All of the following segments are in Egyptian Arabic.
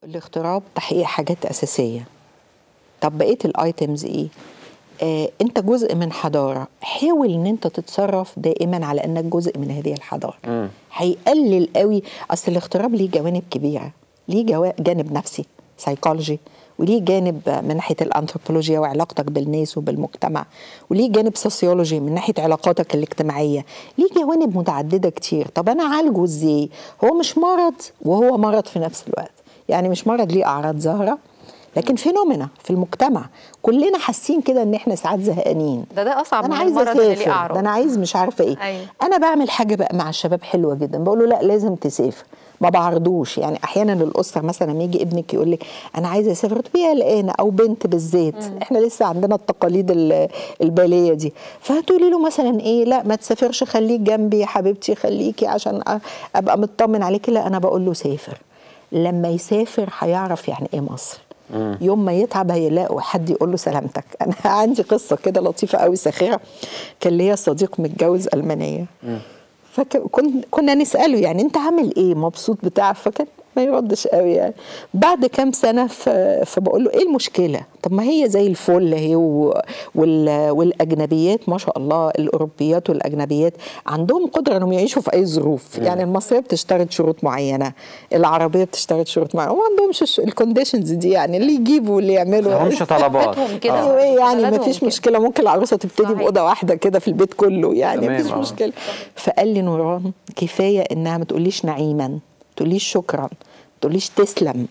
الاغتراب تحقيق حاجات اساسيه طب بقيه الايتمز ايه آه، انت جزء من حضاره حاول ان انت تتصرف دائما على انك جزء من هذه الحضاره هيقلل قوي اصل الاغتراب ليه جوانب كبيره ليه جوا- جانب نفسي سايكولوجي وليه جانب من ناحيه الانثروبولوجيا وعلاقتك بالناس وبالمجتمع وليه جانب سوسيولوجي من ناحيه علاقاتك الاجتماعيه ليه جوانب متعدده كتير طب انا اعالجه ازاي هو مش مرض وهو مرض في نفس الوقت يعني مش مرض ليه اعراض ظاهره لكن فينومينا في المجتمع كلنا حاسين كده ان احنا ساعات زهقانين ده ده اصعب انا من عايزه المرض اللي ليه اسافر اعراض ده انا عايز مش عارفه ايه أيوة. انا بعمل حاجه بقى مع الشباب حلوه جدا بقول له لا لازم تسافر ما بعرضوش يعني احيانا الاسره مثلا لما يجي ابنك يقول لك انا عايزه اسافر تبقي قلقانه او بنت بالذات احنا لسه عندنا التقاليد ال- الباليه دي فهتقولي له مثلا ايه لا ما تسافرش خليك جنبي يا حبيبتي خليكي عشان أ- ابقى مطمن عليكي لا انا بقول له سافر لما يسافر هيعرف يعني ايه مصر يوم ما يتعب هيلاقوا حد يقول له سلامتك انا عندي قصه كده لطيفه قوي ساخره كان ليا صديق متجوز المانيه فكنا نساله يعني انت عامل ايه مبسوط بتاع فكان ما يردش قوي يعني بعد كام سنه ف- فبقول له ايه المشكله طب ما هي زي الفل هي و- وال- والاجنبيات ما شاء الله الاوروبيات والاجنبيات عندهم قدره انهم يعيشوا في اي ظروف يعني المصريه بتشترط شروط معينه العربيه بتشترط شروط معينه وما عندهمش الكونديشنز دي يعني اللي يجيبوا واللي يعملوا لهمش طلبات بيتهم كده. آه. ايوه يعني بلدهم ما فيش كده. مشكله ممكن العروسه تبتدي صحيح. باوضه واحده كده في البيت كله يعني ما تمام، فيش آه. مشكله فقال لي نوران كفايه انها ما تقوليش نعيما ما تقوليش شكرا ما تقوليش تسلم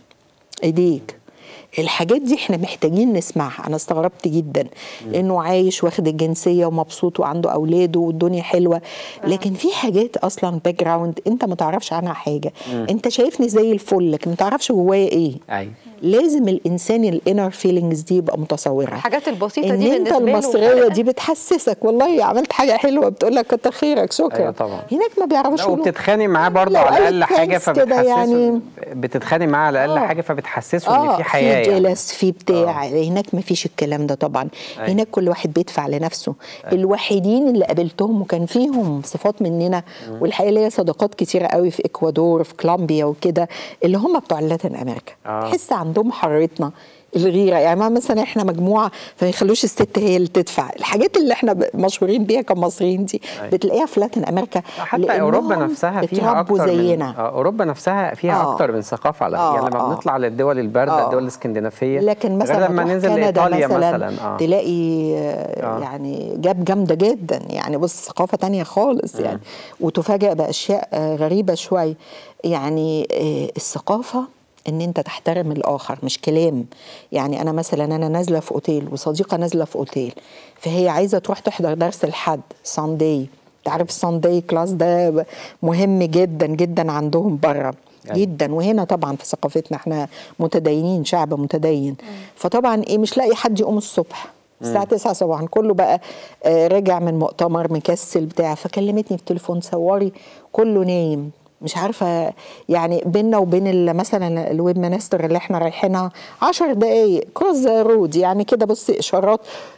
ايديك الحاجات دي احنا محتاجين نسمعها انا استغربت جدا انه عايش واخد الجنسيه ومبسوط وعنده اولاده والدنيا حلوه لكن في حاجات اصلا باك جراوند انت ما تعرفش عنها حاجه انت شايفني زي الفل لكن ما تعرفش جوايا ايه ايوه لازم الانسان الانر فيلينجز دي يبقى متصورها الحاجات البسيطه ان دي انت بالنسبه له المصريه فرق. دي بتحسسك والله عملت حاجه حلوه بتقول لك كتر خيرك شكرا أيوة طبعا. هناك ما بيعرفوش لا يقولوا- وبتتخانق معاه برضه لو على قال الاقل حاجه thanks كده فبتحسسه يعني بتتخانق معاه على الاقل آه. حاجه فبتحسسه ان في حياه في يعني. جلس في بتاع هناك ما فيش الكلام ده طبعا أيوة. هناك كل واحد بيدفع لنفسه الوحيدين اللي قابلتهم وكان فيهم صفات مننا والحقيقه ليا صداقات كتيره قوي في اكوادور في كولومبيا وكده اللي هم بتوع لاتين امريكا آه. تحس عندهم حريتنا الغيره يعني ما مثلا احنا مجموعه فما يخلوش الست هي اللي تدفع الحاجات اللي احنا ب- مشهورين بيها كمصريين دي أيوة. بتلاقيها في لاتين امريكا حتى اوروبا لأنهم نفسها فيها اتربوا اكتر زينا من آه، اوروبا نفسها فيها آه. اكتر من ثقافه على آه، يعني لما آه. بنطلع للدول البارده آه. الدول الاسكندنافيه لكن غير مثلا لما تروح ننزل كندا لايطاليا مثلا, مثلا اه تلاقي آه. آه. يعني جاب جامده جدا يعني بص ثقافه تانية خالص يعني وتفاجأ باشياء آه، غريبه شوي يعني آه، الثقافه ان انت تحترم الاخر مش كلام يعني انا مثلا انا نازله في اوتيل وصديقه نازله في اوتيل فهي عايزه تروح تحضر درس الحد ساندي تعرف الساندي كلاس ده مهم جدا جدا عندهم بره أيوة. جدا وهنا طبعا في ثقافتنا احنا متدينين شعب متدين فطبعا ايه مش لاقي حد يقوم الصبح الساعة 9 صباحا كله بقى آه راجع من مؤتمر مكسل بتاع فكلمتني في التليفون صوري كله نايم مش عارفة يعني بيننا وبين ال- مثلا الويب مانستر اللي احنا رايحينها 10 دقايق كروس ذا رود يعني كده بصي اشارات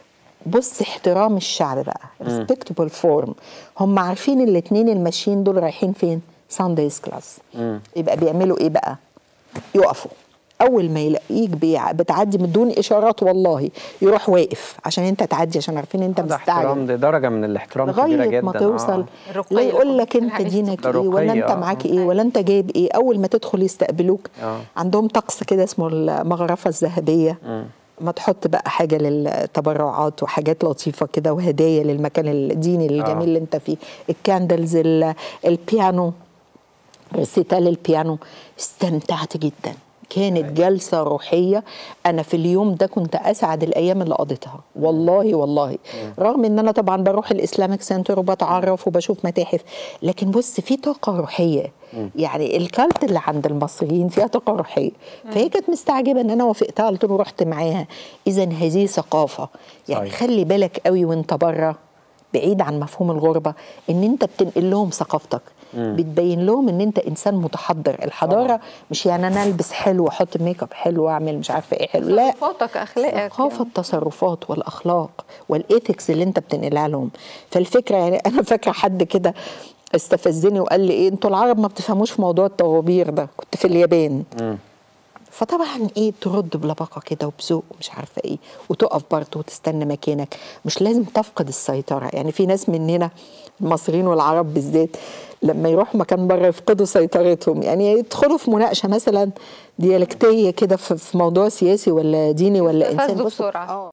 بص احترام الشعب بقى ريسبكتبل فورم هم عارفين الاثنين الماشيين دول رايحين فين سانديز كلاس يبقى بيعملوا ايه بقى يقفوا اول ما يلاقيك بيع- بتعدي من دون اشارات والله يروح واقف عشان انت تعدي عشان عارفين انت ده مستعجل احترام دي درجه من الاحترام كبيره لغايه جدا ما توصل آه. الرقي لا يقول اللي لك انت الحقيقة دينك ده ايه ولا رقي، انت آه. معاك ايه ولا انت جايب ايه اول ما تدخل يستقبلوك آه. عندهم طقس كده اسمه المغرفه الذهبيه ما تحط بقى حاجه للتبرعات وحاجات لطيفه كده وهدايا للمكان الديني الجميل آه. اللي انت فيه الكاندلز ال- البيانو ريسيتال البيانو استمتعت جدا كانت جلسة روحية أنا في اليوم ده كنت أسعد الأيام اللي قضيتها والله والله رغم إن أنا طبعا بروح الإسلامك سنتر وبتعرف وبشوف متاحف لكن بص في طاقة روحية يعني الكالت اللي عند المصريين فيها طاقة روحية فهي كانت مستعجبة إن أنا وافقتها على طول ورحت معاها إذا هذه ثقافة يعني صحيح. خلي بالك قوي وانت بره بعيد عن مفهوم الغربة ان انت بتنقل لهم ثقافتك بتبين لهم ان انت انسان متحضر الحضارة طبعا. مش يعني انا البس حلو واحط ميك اب حلو واعمل مش عارفه ايه حلو لا تصرفاتك اخلاقك ثقافة التصرفات والأخلاق والإيثكس اللي أنت بتنقلها لهم فالفكرة يعني أنا فاكرة حد كده استفزني وقال لي إيه أنتوا العرب ما بتفهموش في موضوع الطوابير ده كنت في اليابان فطبعا ايه ترد بلباقه كده وبذوق ومش عارفه ايه وتقف برضه وتستنى مكانك مش لازم تفقد السيطره يعني في ناس مننا المصريين والعرب بالذات لما يروحوا مكان بره يفقدوا سيطرتهم يعني يدخلوا في مناقشه مثلا ديالكتيه كده في في موضوع سياسي ولا ديني ولا انسان يستفزوا بصوا- بسرعة. اه